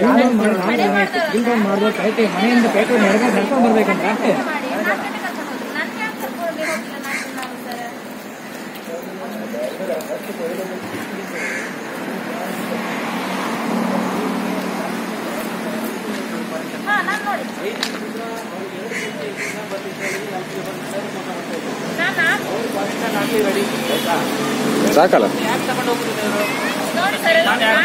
ಕಾನೂನು ಮಾಡಿ ಇಲ್ದೊಂದು ಮಾಡ್ಬೇಕು ಐತೆ ಮನೆಯಿಂದ ಪೇಟೆ ನಡ್ಕೊಂಡು ನಡ್ಕೊಂಡು ಬರ್ಬೇಕಂತ ಅಷ್ಟೇ ಮಾಡಿ ನಾಲ್ಕು ಗಂಟೆ ಕರ್ಕೊಂಡು ಹೋದ್ರು ನನ್ಗೆ ಯಾಕೆ ಕರ್ಕೊಂಡು ಹೋಗಿಲ್ಲ ನಾಲ್ಕು ನಾವು ಸರ್ ಹಾ ನಾನು ನೋಡಿ ನಾನು ಸಾಕಲ್ಲ ನೋಡಿ ಸರ್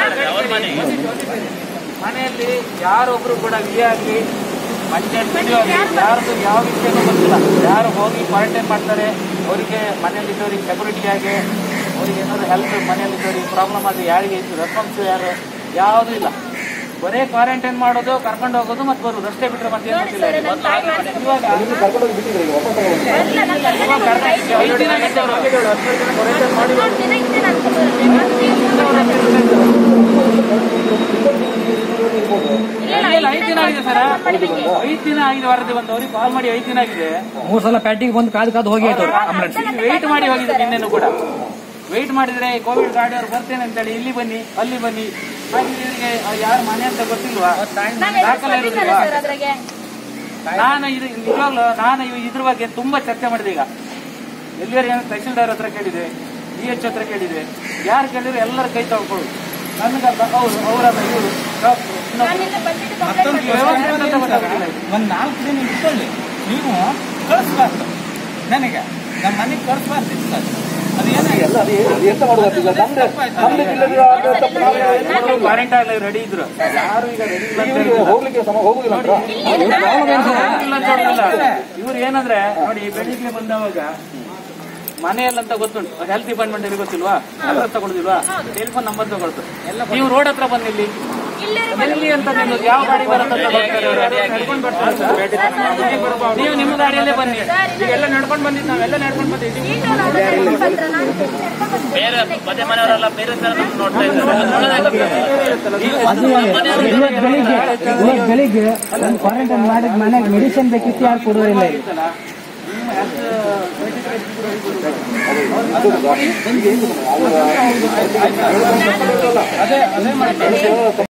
ಮನೆಯಲ್ಲಿ ಯಾರೊಬ್ರು ಕೂಡ ವಿ ಆಗಲಿ ಪಂಚಾಯತ್ ಯಾರ್ದು ಯಾವ ವಿಷಯನೂ ಗೊತ್ತಿಲ್ಲ ಯಾರು ಹೋಗಿ ಕ್ವಾರಂಟೈನ್ ಮಾಡ್ತಾರೆ ಅವರಿಗೆ ಮನೆಯಲ್ಲಿದ್ದವ್ರಿಗೆ ಸೆಕ್ಯೂರಿಟಿ ಆಗಿ ಅವ್ರಿಗೆ ಏನಾದ್ರು ಹೆಲ್ತ್ ಮನೆಯಲ್ಲಿದ್ದವ್ರಿಗೆ ಪ್ರಾಬ್ಲಮ್ ಆಗಿ ಯಾರಿಗೆ ಇತ್ತು ರೆಸ್ಪಾನ್ಸ್ ಯಾರು ಯಾವುದೂ ಇಲ್ಲ ಬರೇ ಕ್ವಾರಂಟೈನ್ ಮಾಡೋದು ಕರ್ಕೊಂಡು ಹೋಗೋದು ಮತ್ತೆ ಬರೋದು ಅಷ್ಟೇ ಬಿಟ್ಟರೆ ಮತ್ತೆ ಏನು ನೋಡಿ ಗೊತ್ತಿಲ್ಲ ಸರ್ ನನ್ನ ತಾಯಿ ಇವಾಗ ಅಲ್ಲ ನಾನು ಇವಾಗ ಕರ್ಕೊಂಡು ಐದು ದಿನ ಆಗಿತ್ತು ಅವ್ರು. quarantine ಮಾಡಿ ಮೂರು ದಿನ ಹಿಂದೆ ನಾನು ಇಲ್ಲ ಇಲ್ಲ, ಐದು ದಿನ ಆಗಿದೆ ಸರ್ ಐದು ದಿನ ಆಗಿದೆ ವರದಿ ಬಂದು ಅವ್ರಿಗೆ ಕಾಲ್ ಮಾಡಿ ಐದು ದಿನ ಆಗಿದೆ ಮೂರ್ ಸಲ ಪ್ಯಾಟಿಗೆ ಬಂದು ಕಾದು ಕಾದು ಹೋಗಿ ಆಯ್ತು ಆಂಬುಲೆನ್ಸ್ ವೆಯ್ಟ್ ಮಾಡಿ ಹೋಗಿದೆ ನಿನ್ನೆನೂ ಕೂಡ ವೆಯ್ಟ್ ಮಾಡಿದ್ರೆ ಕೋವಿಡ್ ಗಾಡಿ ಅವ್ರು ಬರ್ತೇನೆ ಅಂತೇಳಿ ಇಲ್ಲಿ ಬನ್ನಿ ಅಲ್ಲಿ ಬನ್ನಿ ಹಾಗೆ ಇವರಿಗೆ ಯಾರು ಮನೆ ಅಂತ ಗೊತ್ತಿಲ್ವಾ ನಾನು ದಾಖಲೆ ಇರುದಿಲ್ವಾ ಸರ್ ಅದ್ರಾಗೆ ನಾನು ಇದು ನಿಜವಾಗ್ಲೂ ನಾನು ಇವ್- ಇದ್ರ ಬಗ್ಗೆ ತುಂಬಾ ಚರ್ಚೆ ಮಾಡಿದೆ ಈಗ ಎಲ್ಲಿಯವರು ತಹಸೀಲ್ದಾರ್ ಹತ್ರ ಕೇಳಿದೆ ಡಿ ಎಚ್ ಹತ್ರ ಕೇಳಿದೆ ಯಾರು ಕೇಳಿದ್ರು ಎಲ್ಲರ ಕೈ ತಗೊಳ್ಕೊಳ್ಳು ನನಗೆ ಅವರು ಅವರಲ್ಲ ಇವರು ಡಾಕ್ಟ್ರು ನಾನು ನಿನ್ನೆ ಬಂದ್ಬಿಟ್ಟು ಕಂಪ್ಲೇಂಟ್ ವ್ಯವಸ್ಥೆ ಅಂತ ಗೊತ್ತಾಗ್ತಿಲ್ಲ ಇದು. ಒಂದ್ ನಾಲ್ಕು ದಿನ ಇಟ್ಕೊಳ್ಳಿ ನೀವು ಕಳಿಸ್ಬಾರ್ದು ನನಗೆ ನಮ್ಮ ಮನೆಗೆ ಕಳಿಸ್ಬಾರ್ದು ಇಟ್ಕೊಳ್ಳಿ ಅದು ಏನಾಗಿಲ್ಲ ಕ್ವಾರಂಟೈನ್ ಆಗಲಿ ರೆಡಿ ಇದ್ರು ಯಾರು ಈಗ ರೆಡಿ ಇಲ್ಲ ಅಂತ ಹೇಳ್ತಿಲ್ಲ. ಹೋಗ್ಲಿಕ್ಕೆ ಸಮ ಹೋಗುದಿಲ್ಲ ಅಂತ ಇಲ್ಲ ಅಂತ ಹೇಳ್ತಿಲ್ಲ. ಇವ್ರು ಏನಂದ್ರೆ ನೋಡಿ ಬೆಳಿಗ್ಗೆ ಬಂದವಾಗ ಮನೆಯಲ್ಲಂತ ಗೊತ್ತುಂಟು ಹೆಲ್ತ್ ಡಿಪಾರ್ಟ್ಮೆಂಟ್ ಗೊತ್ತಿಲ್ವಾ ಅಡ್ರೆಸ್ ತಗೊಳ್ದಿಲ್ವಾ ಟೆಲಿಫೋನ್ ನಂಬರ್ ತಗೊಳ್ತು ನೀವು ರೋಡ್ ಹತ್ರ ಬಂದು ಇಲ್ಲಿ ಇಲ್ಲೇ ಎಲ್ಲಿ ಅಂತ ನಿಮ್ಗೆ ಯಾವ ಗಾಡಿ ಬರುತ್ತೆ ಅಂತ ಗೊತ್ತಿಲ್ಲ ಅವ್ರು. ನಡ್ಕೊಂಡ್ ಬರ್ತಾರೆ ಸರ್. ನೀವು ನಿಮ್ಮ ಗಾಡಿಯಲ್ಲೇ ಬನ್ನಿ ಈಗೆಲ್ಲ ನಡ್ಕೊಂಡ್ ಬಂದಿದ್ದು ನಾವೆಲ್ಲ ನಡ್ಕೊಂಡ್ ಬಂದಿದ್ದೀವಿ ಸೀಟು ನಾನು ಕರ್ಕೊಂಡು ಬಂದ್ರೆ ನಾನು ಬೇರೆ ಪದೇ ಮನೆಯವರೆಲ್ಲ ಬೇರೆ ತರ ನಮ್ಗೆ ನೋಡ್ತಾ ಇದ್ದಾರೆ ಅದು ಒಳ್ಳೆದಾಗುತ್ತೆ. ಇವತ್ತು ಬೆಳಿಗ್ಗೆ ಇವತ್ತು ಬೆಳಿಗ್ಗೆ ಒಂದು ಕ್ವಾರಂಟೈನ್ ಮಾಡಿದ ಮನೆಗೆ ಮೆಡಿಸಿನ್ ಬೇಕಿತ್ತು ಯಾರು ಕೊಡೋರಿಲ್ಲ ಇಲ್ಲಿ ನಿಮ್ಮ ಹೆಲ್ತ್ ಸರ್ಟಿಫಿಕೇಟ್ ಕೂಡ ಅದೇ ಅದೇ ಮಾಡಿ